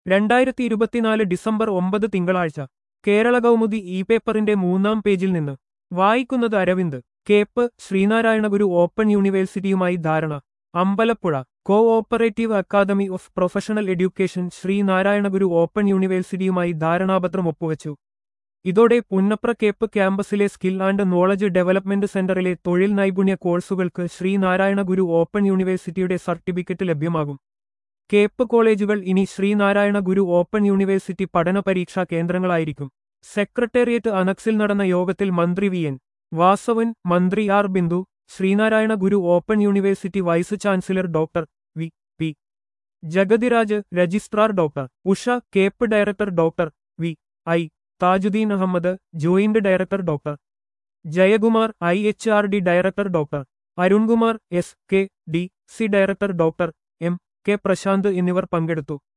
രണ്ടായിരത്തി ഇരുപത്തിനാല് ഡിസംബർ ഒമ്പത് തിങ്കളാഴ്ച കേരള കൗമുദി ഇ പേപ്പറിന്റെ മൂന്നാം പേജിൽ നിന്ന് വായിക്കുന്നത് അരവിന്ദ് കേപ്പ് ശ്രീനാരായണഗുരു ഓപ്പൺ യൂണിവേഴ്സിറ്റിയുമായി ധാരണ Ambalappuzha cooperative academy of professional education Sreenarayanaguru open യൂണിവേഴ്സിറ്റിയുമായി ധാരണാപത്രം ഒപ്പുവച്ചു ഇതോടെ പുന്നപ്ര കേപ്പ് ക്യാമ്പസിലെ സ്കിൽ ആൻഡ് നോളജ് ഡെവലപ്മെന്റ് സെന്ററിലെ തൊഴിൽ നൈപുണ്യ കോഴ്സുകൾക്ക് ശ്രീനാരായണ ഗുരു ഓപ്പൺ യൂണിവേഴ്സിറ്റിയുടെ സർട്ടിഫിക്കറ്റ് ലഭ്യമാകും കേപ്പ് കോളേജുകൾ ഇനി ശ്രീനാരായണ ഗുരു ഓപ്പൺ യൂണിവേഴ്സിറ്റി പഠന പരീക്ഷാ കേന്ദ്രങ്ങളായിരിക്കും സെക്രട്ടേറിയറ്റ് അനക്സിൽ നടന്ന യോഗത്തിൽ മന്ത്രി വി എൻ വാസവൻ മന്ത്രി R Bindu Sreenarayana Guru open university vice chancellor doctor V P Jagathiraj registrar doctor Usha CAPE director doctor V I Thajudheen Ahammed joint director doctor Jayakumar I H R D director doctor Arunkumar S K D C director doctor M K Prasanth എന്നിവർ പങ്കെടുത്തു